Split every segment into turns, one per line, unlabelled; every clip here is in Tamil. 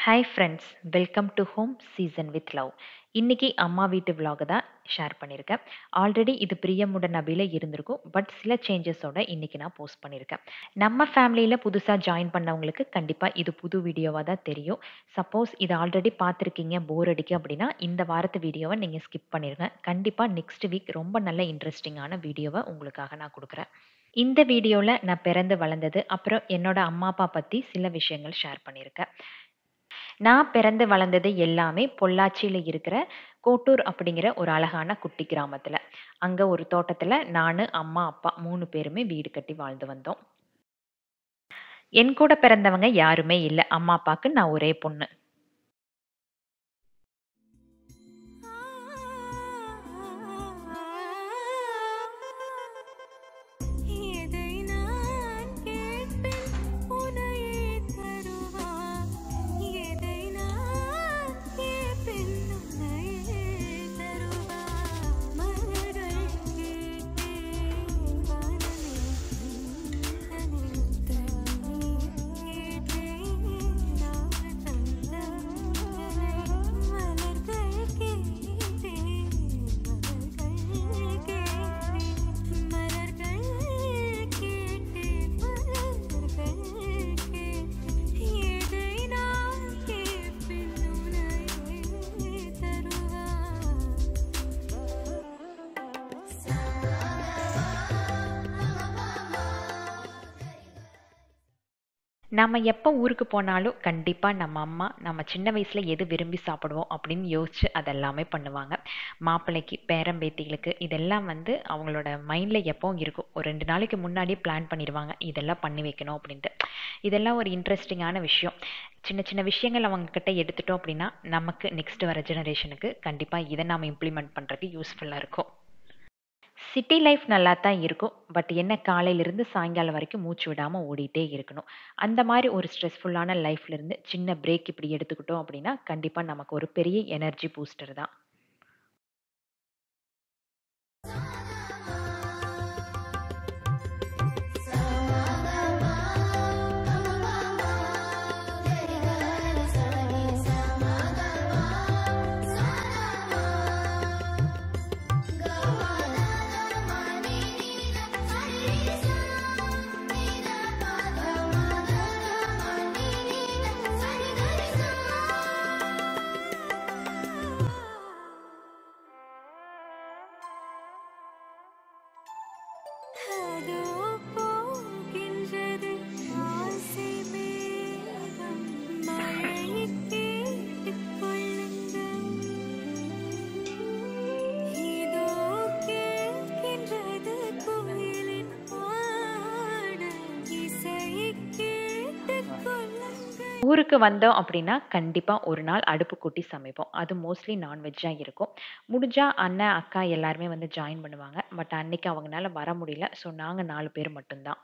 hi friends welcome to home season with love இன்னைக்கு அம்மா வீட்டு vlog தான் ஷேர் பண்ணியிருக்கேன் ஆல்ரெடி இது பிரியமுடன் நபியில் இருந்திருக்கும் பட் சில சேஞ்சஸோட இன்னைக்கு நான் போஸ்ட் பண்ணியிருக்கேன் நம்ம ஃபேமிலியில் புதுசாக ஜாயின் பண்ணவங்களுக்கு கண்டிப்பாக இது புது வீடியோவாக தான் தெரியும் சப்போஸ் இது ஆல்ரெடி பார்த்துருக்கீங்க போர் அடிக்கு அப்படின்னா இந்த வாரத்து வீடியோவை நீங்கள் ஸ்கிப் பண்ணிடுங்க கண்டிப்பாக நெக்ஸ்ட் வீக் ரொம்ப நல்ல இன்ட்ரெஸ்டிங்கான வீடியோவை உங்களுக்காக நான் கொடுக்குறேன் இந்த வீடியோவில் நான் பிறந்து வளர்ந்தது அப்புறம் என்னோட அம்மா அப்பா பற்றி சில விஷயங்கள் ஷேர் பண்ணியிருக்கேன் நான் பிறந்து வளர்ந்தது எல்லாமே பொள்ளாச்சியில் இருக்கிற கோட்டூர் அப்படிங்கிற ஒரு அழகான குட்டி கிராமத்தில் அங்கே ஒரு தோட்டத்தில் நான் அம்மா அப்பா மூணு பேருமே வீடு கட்டி வாழ்ந்து வந்தோம் என் கூட பிறந்தவங்க யாருமே இல்லை அம்மா அப்பாவுக்கு நான் ஒரே பொண்ணு
எதை நான் கேட்பேன் உனையே தருவார் எதை நான் கேட்பேன் உனையே தருவார் மலர்கள் கேட்டேன் வானமே தனில் தண்ணீர் கேட்டேன் நான் தந்தனை மலர்கள் கேட்டேன் மலர்கள் கேட்டேன் மலர்கள் கேட்டேன் மலர்கள் கேட்டேன் எதை நான் கேட்பேன் உனையே தருவார்
நம்ம எப்போ ஊருக்கு போனாலும் கண்டிப்பாக நம்ம அம்மா நம்ம சின்ன வயசில் எது விரும்பி சாப்பிடுவோம் அப்படின்னு யோசிச்சு அதெல்லாமே பண்ணுவாங்க மாப்பிள்ளைக்கு பேரம்பேத்திகளுக்கு இதெல்லாம் வந்து அவங்களோட மைண்டில் எப்பவும் இருக்கும் ஒரு ரெண்டு நாளைக்கு முன்னாடியே பிளான் பண்ணிடுவாங்க இதெல்லாம் பண்ணி வைக்கணும் அப்படின்ட்டு இதெல்லாம் ஒரு இன்ட்ரெஸ்டிங்கான விஷயம் சின்ன சின்ன விஷயங்கள் அவங்க கிட்ட எடுத்துட்டோம் அப்படின்னா நமக்கு நெக்ஸ்ட் வர ஜெனரேஷனுக்கு கண்டிப்பாக இதை நாம் இம்ப்ளிமெண்ட் பண்ணுறதுக்கு யூஸ்ஃபுல்லாக இருக்கும் சிட்டி லைஃப் நல்லா தான் இருக்கும் பட் என்ன காலையிலேருந்து சாயங்காலம் வரைக்கும் மூச்சு விடாமல் ஓடிட்டே இருக்கணும் அந்த மாதிரி ஒரு ஸ்ட்ரெஸ்ஃபுல்லான லைஃப்லேருந்து சின்ன பிரேக் இப்படி எடுத்துக்கிட்டோம் அப்படின்னா கண்டிப்பாக நமக்கு ஒரு பெரிய எனர்ஜி பூஸ்டர் தான்
அதோ போகின்றது ஆசை மேகம் மழையை கேட்டுக் கொள்ளுங்கள் இதோ கேட்கின்றது குயிலின் பாடல் இசையை கேட்டுக் கொள்ளுங்கள்
ஊருக்கு வந்தோம் அப்படின்னா கண்டிப்பாக ஒரு நாள் அடுப்பு கூட்டி சமைப்போம் அது மோஸ்ட்லி நான்வெஜ்ஜாக இருக்கும் முடிஞ்சா அண்ணன் அக்கா எல்லாருமே வந்து ஜாயின் பண்ணுவாங்க பட் அன்னைக்கு அவங்களால வர முடியல ஸோ நாங்கள் நாலு பேர் மட்டும்தான்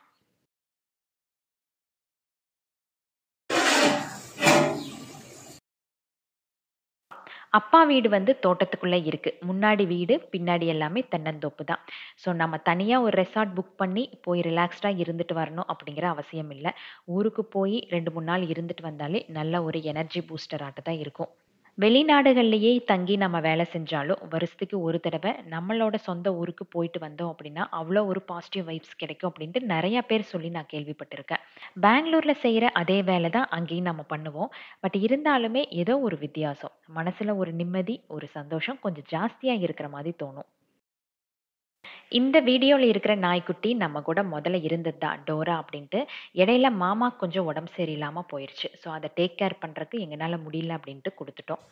அப்பா வீடு வந்து தோட்டத்துக்குள்ளே இருக்குது முன்னாடி வீடு பின்னாடி எல்லாமே தென்னந்தோப்பு தான் ஸோ நம்ம தனியாக ஒரு ரெசார்ட் புக் பண்ணி போய் ரிலாக்ஸ்டாக இருந்துட்டு வரணும் அப்படிங்கிற அவசியம் இல்லை ஊருக்கு போய் ரெண்டு மூணு நாள் இருந்துட்டு வந்தாலே நல்ல ஒரு எனர்ஜி பூஸ்டர் ஆட்ட தான் இருக்கும் வெளிநாடுகள்லேயே தங்கி நம்ம வேலை செஞ்சாலும் வருஷத்துக்கு ஒரு தடவை நம்மளோட சொந்த ஊருக்கு போயிட்டு வந்தோம் அப்படின்னா அவ்வளோ ஒரு பாசிட்டிவ் வைப்ஸ் கிடைக்கும் அப்படின்ட்டு நிறைய பேர் சொல்லி நான் கேள்விப்பட்டிருக்கேன் பெங்களூரில் செய்கிற அதே வேலை தான் அங்கேயும் நம்ம பண்ணுவோம் பட் இருந்தாலுமே ஏதோ ஒரு வித்தியாசம் மனசில் ஒரு நிம்மதி ஒரு சந்தோஷம் கொஞ்சம் ஜாஸ்தியாக இருக்கிற மாதிரி தோணும் இந்த வீடியோவில் இருக்கிற நாய்க்குட்டி நம்ம கூட முதல்ல இருந்தது தான் டோரா அப்படின்ட்டு இடையில மாமா கொஞ்சம் உடம்பு சரியில்லாமல் போயிடுச்சு ஸோ அதை டேக் கேர் பண்ணுறதுக்கு எங்களால் முடியல அப்படின்ட்டு கொடுத்துட்டோம்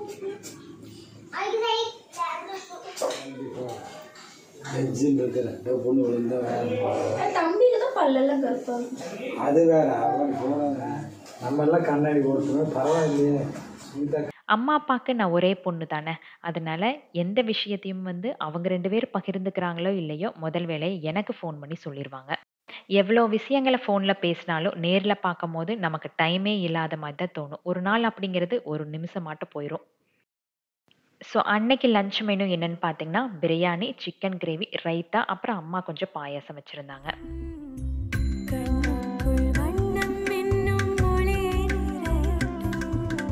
ஜிம் இருக்கிற இந்த பொண்ணு விழுந்தா
தம்பிக்கு தான் பல்லெல்லாம் கருப்பா
அது வேற அவன் போன நம்ம எல்லாம் கண்ணாடி போட்டுருவோம் பரவாயில்லையே ஸ்மிதா
அம்மா அப்பாவுக்கு நான் ஒரே பொண்ணு தானே அதனால எந்த விஷயத்தையும் வந்து அவங்க ரெண்டு பேர் பகிர்ந்துக்கிறாங்களோ இல்லையோ முதல் வேலையை எனக்கு ஃபோன் பண்ணி சொல்லிடுவாங்க எவ்வளோ விஷயங்களை ஃபோனில் பேசினாலும் நேரில் பார்க்கும் போது நமக்கு டைமே இல்லாத மாதிரி தான் தோணும் ஒரு நாள் அப்படிங்கிறது ஒரு நிமிஷம் மாட்டம் போயிடும் ஸோ அன்னைக்கு லஞ்ச் மெனு என்னன்னு பார்த்தீங்கன்னா பிரியாணி சிக்கன் கிரேவி ரைத்தா அப்புறம் அம்மா கொஞ்சம் பாயாசம் வச்சுருந்தாங்க
கண்ணுக்குள் வண்ணம் என்னும் ஒளி நிறையட்டும்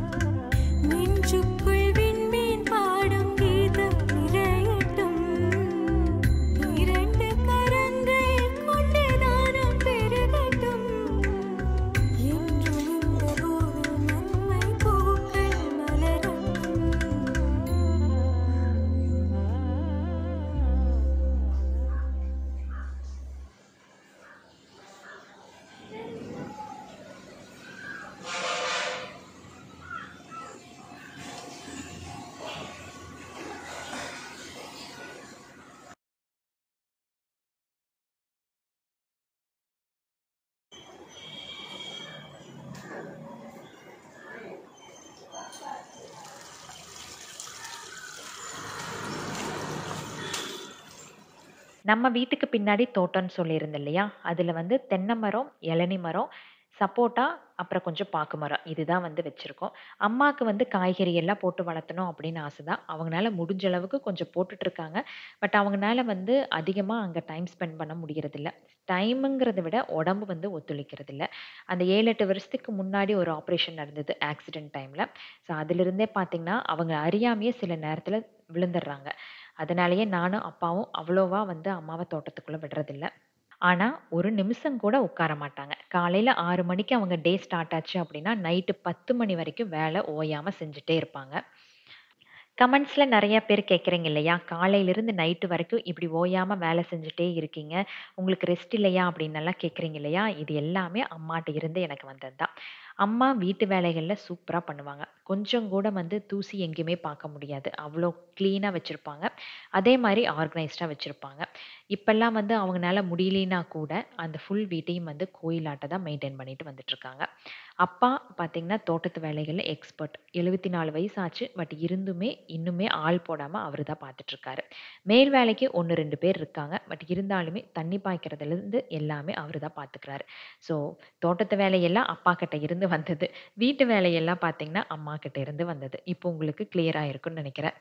நம்ம வீட்டுக்கு பின்னாடி தோட்டம்னு சொல்லியிருந்தேன் இல்லையா அதில் வந்து தென்னை மரம் இளநி மரம் சப்போட்டா அப்புறம் கொஞ்சம் பாக்கு மரம் இதுதான் வந்து வச்சுருக்கோம் அம்மாவுக்கு வந்து காய்கறி எல்லாம் போட்டு வளர்த்தணும் அப்படின்னு ஆசை தான் அவங்களால முடிஞ்ச அளவுக்கு கொஞ்சம் போட்டுட்டு இருக்காங்க பட் அவங்களால வந்து அதிகமாக அங்கே டைம் ஸ்பெண்ட் பண்ண முடியறதில்ல டைமுங்கிறத விட உடம்பு வந்து ஒத்துழைக்கிறது இல்ல அந்த ஏழு எட்டு வருஷத்துக்கு முன்னாடி ஒரு ஆப்ரேஷன் நடந்தது ஆக்சிடென்ட் டைமில் ஸோ அதிலிருந்தே பார்த்தீங்கன்னா அவங்க அறியாமையே சில நேரத்தில் விழுந்துடுறாங்க அதனாலேயே நானும் அப்பாவும் அவ்வளோவா வந்து அம்மாவை தோட்டத்துக்குள்ளே விடுறதில்ல ஆனால் ஒரு நிமிஷம் கூட உட்கார மாட்டாங்க காலையில் ஆறு மணிக்கு அவங்க டே ஸ்டார்ட் ஆச்சு அப்படின்னா நைட்டு பத்து மணி வரைக்கும் வேலை ஓயாமல் செஞ்சுட்டே இருப்பாங்க கமெண்ட்ஸில் நிறைய பேர் கேட்குறீங்க இல்லையா காலையிலேருந்து நைட்டு வரைக்கும் இப்படி ஓயாமல் வேலை செஞ்சுட்டே இருக்கீங்க உங்களுக்கு ரெஸ்ட் இல்லையா அப்படின்னு எல்லாம் கேட்குறீங்க இல்லையா இது எல்லாமே அம்மாட்ட இருந்து எனக்கு வந்தது தான் அம்மா வீட்டு வேலைகளில் சூப்பராக பண்ணுவாங்க கொஞ்சம் கூட வந்து தூசி எங்கேயுமே பார்க்க முடியாது அவ்வளோ க்ளீனாக வச்சுருப்பாங்க அதே மாதிரி ஆர்கனைஸ்டாக வச்சுருப்பாங்க இப்போல்லாம் வந்து அவங்களால முடியலனா கூட அந்த ஃபுல் வீட்டையும் வந்து கோயிலாட்ட தான் மெயின்டைன் பண்ணிட்டு வந்துட்டுருக்காங்க அப்பா பார்த்திங்கன்னா தோட்டத்து வேலைகளில் எக்ஸ்பர்ட் எழுபத்தி நாலு வயசு ஆச்சு பட் இருந்துமே இன்னுமே ஆள் போடாமல் அவர் தான் பார்த்துட்ருக்காரு மேல் வேலைக்கு ஒன்று ரெண்டு பேர் இருக்காங்க பட் இருந்தாலுமே தண்ணி பாய்க்கிறதுலேருந்து எல்லாமே அவர் தான் பார்த்துக்கிறாரு ஸோ தோட்டத்து வேலையெல்லாம் அப்பா கிட்ட இருந்து வந்தது வீட்டு வேலையெல்லாம் பார்த்தீங்கன்னா அம்மா கிட்ட இருந்து வந்தது இப்போ உங்களுக்கு கிளியராக இருக்கும்னு நினைக்கிறேன்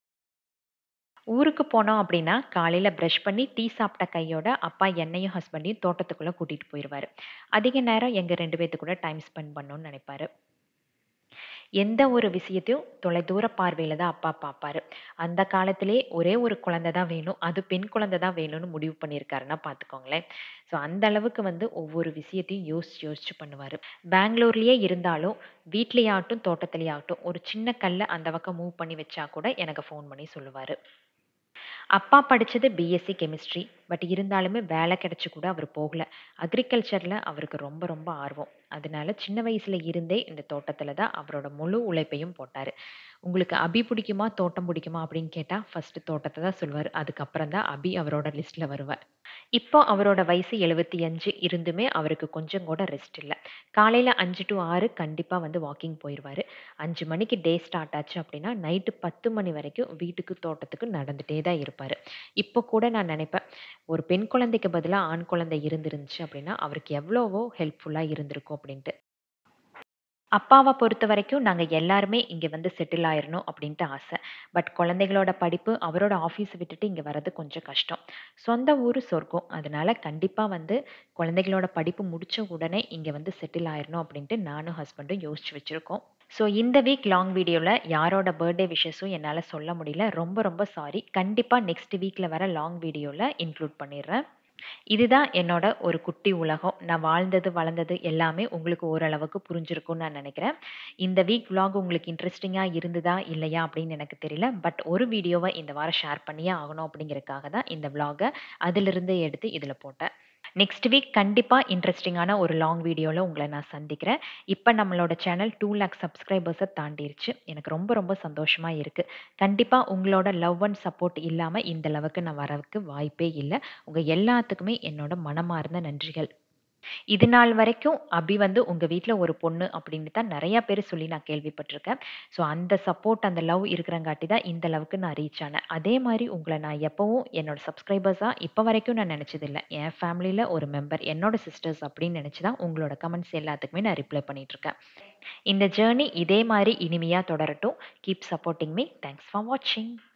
ஊருக்கு போனோம் அப்படின்னா காலையில் ப்ரஷ் பண்ணி டீ சாப்பிட்ட கையோட அப்பா என்னையும் ஹஸ்பண்டையும் தோட்டத்துக்குள்ளே கூட்டிகிட்டு போயிடுவார் அதிக நேரம் எங்கள் ரெண்டு பேர்த்து கூட டைம் ஸ்பெண்ட் பண்ணணும்னு நினைப்பாரு எந்த ஒரு விஷயத்தையும் தொலைதூர பார்வையில் தான் அப்பா பார்ப்பாரு அந்த காலத்திலே ஒரே ஒரு குழந்தை தான் வேணும் அது பெண் குழந்தை தான் வேணும்னு முடிவு பண்ணியிருக்காருன்னா பார்த்துக்கோங்களேன் ஸோ அந்த அளவுக்கு வந்து ஒவ்வொரு விஷயத்தையும் யோசிச்சு யோசிச்சு பண்ணுவார் பெங்களூர்லேயே இருந்தாலும் வீட்லேயாகட்டும் தோட்டத்துலேயாகட்டும் ஒரு சின்ன கல்லை அந்த பக்கம் மூவ் பண்ணி வச்சா கூட எனக்கு ஃபோன் பண்ணி சொல்லுவார் அப்பா படித்தது பிஎஸ்சி கெமிஸ்ட்ரி பட் இருந்தாலுமே வேலை கிடச்சி கூட அவர் போகல அக்ரிகல்ச்சரில் அவருக்கு ரொம்ப ரொம்ப ஆர்வம் அதனால சின்ன வயசில் இருந்தே இந்த தோட்டத்தில் தான் அவரோட முழு உழைப்பையும் போட்டார் உங்களுக்கு அபி பிடிக்குமா தோட்டம் பிடிக்குமா அப்படின்னு கேட்டால் ஃபஸ்ட்டு தோட்டத்தை தான் சொல்லுவார் அதுக்கப்புறம் தான் அபி அவரோட லிஸ்ட்டில் வருவார் இப்போ அவரோட வயசு எழுபத்தி அஞ்சு இருந்துமே அவருக்கு கொஞ்சம் கூட ரெஸ்ட் இல்லை காலையில் அஞ்சு டு ஆறு கண்டிப்பாக வந்து வாக்கிங் போயிடுவார் அஞ்சு மணிக்கு டே ஸ்டார்ட் ஆச்சு அப்படின்னா நைட்டு பத்து மணி வரைக்கும் வீட்டுக்கு தோட்டத்துக்கு நடந்துகிட்டே தான் இருப்பார் இப்போ கூட நான் நினைப்பேன் ஒரு பெண் குழந்தைக்கு பதிலாக ஆண் குழந்தை இருந்துருந்துச்சு அப்படின்னா அவருக்கு எவ்வளவோ ஹெல்ப்ஃபுல்லாக இருந்திருக்கும் அப்படின்ட்டு அப்பாவை பொறுத்த வரைக்கும் நாங்கள் எல்லாருமே இங்கே வந்து செட்டில் ஆயிரணும் அப்படின்ட்டு ஆசை பட் குழந்தைகளோட படிப்பு அவரோட ஆஃபீஸை விட்டுட்டு இங்கே வர்றது கொஞ்சம் கஷ்டம் சொந்த ஊர் சொர்க்கம் அதனால கண்டிப்பாக வந்து குழந்தைகளோட படிப்பு முடித்த உடனே இங்கே வந்து செட்டில் ஆயிரணும் அப்படின்ட்டு நானும் ஹஸ்பண்டும் யோசிச்சு வச்சுருக்கோம் ஸோ இந்த வீக் லாங் வீடியோவில் யாரோட பர்த்டே விஷஸும் என்னால் சொல்ல முடியல ரொம்ப ரொம்ப சாரி கண்டிப்பாக நெக்ஸ்ட் வீக்கில் வர லாங் வீடியோவில் இன்க்ளூட் பண்ணிடுறேன் இதுதான் என்னோட ஒரு குட்டி உலகம் நான் வாழ்ந்தது வளர்ந்தது எல்லாமே உங்களுக்கு ஓரளவுக்கு புரிஞ்சிருக்கும்னு நான் நினைக்கிறேன் இந்த வீக் vlog உங்களுக்கு இன்ட்ரெஸ்டிங்காக இருந்ததா இல்லையா அப்படின்னு எனக்கு தெரியல பட் ஒரு வீடியோவை இந்த வாரம் ஷேர் பண்ணியே ஆகணும் அப்படிங்கிறதுக்காக தான் இந்த vlog-அ அதிலிருந்து எடுத்து இதில் போட்டேன் நெக்ஸ்ட் வீக் கண்டிப்பாக இன்ட்ரெஸ்டிங்கான ஒரு லாங் வீடியோவில் உங்களை நான் சந்திக்கிறேன் இப்போ நம்மளோட சேனல் டூ லேக் சப்ஸ்கிரைபர்ஸை தாண்டிருச்சு எனக்கு ரொம்ப ரொம்ப சந்தோஷமாக இருக்குது கண்டிப்பாக உங்களோட லவ் அண்ட் சப்போர்ட் இல்லாமல் இந்த அளவுக்கு நான் வரவுக்கு வாய்ப்பே இல்லை உங்கள் எல்லாத்துக்குமே என்னோட மனமார்ந்த நன்றிகள் இது நாள் வரைக்கும் அபி வந்து உங்கள் வீட்டில் ஒரு பொண்ணு அப்படின்னு தான் நிறையா பேர் சொல்லி நான் கேள்விப்பட்டிருக்கேன் ஸோ அந்த சப்போர்ட் அந்த லவ் இருக்கிறங்காட்டி தான் இந்த அளவுக்கு நான் ரீச் ஆனேன் அதே மாதிரி உங்களை நான் எப்போவும் என்னோட சப்ஸ்கிரைபர்ஸாக இப்போ வரைக்கும் நான் நினச்சதில்லை என் ஃபேமிலியில் ஒரு மெம்பர் என்னோட சிஸ்டர்ஸ் அப்படின்னு நினச்சி தான் உங்களோட கமெண்ட்ஸ் எல்லாத்துக்குமே நான் ரிப்ளை பண்ணிகிட்ருக்கேன் இந்த ஜேர்னி இதே மாதிரி இனிமையாக தொடரட்டும் keep supporting me thanks for வாட்சிங்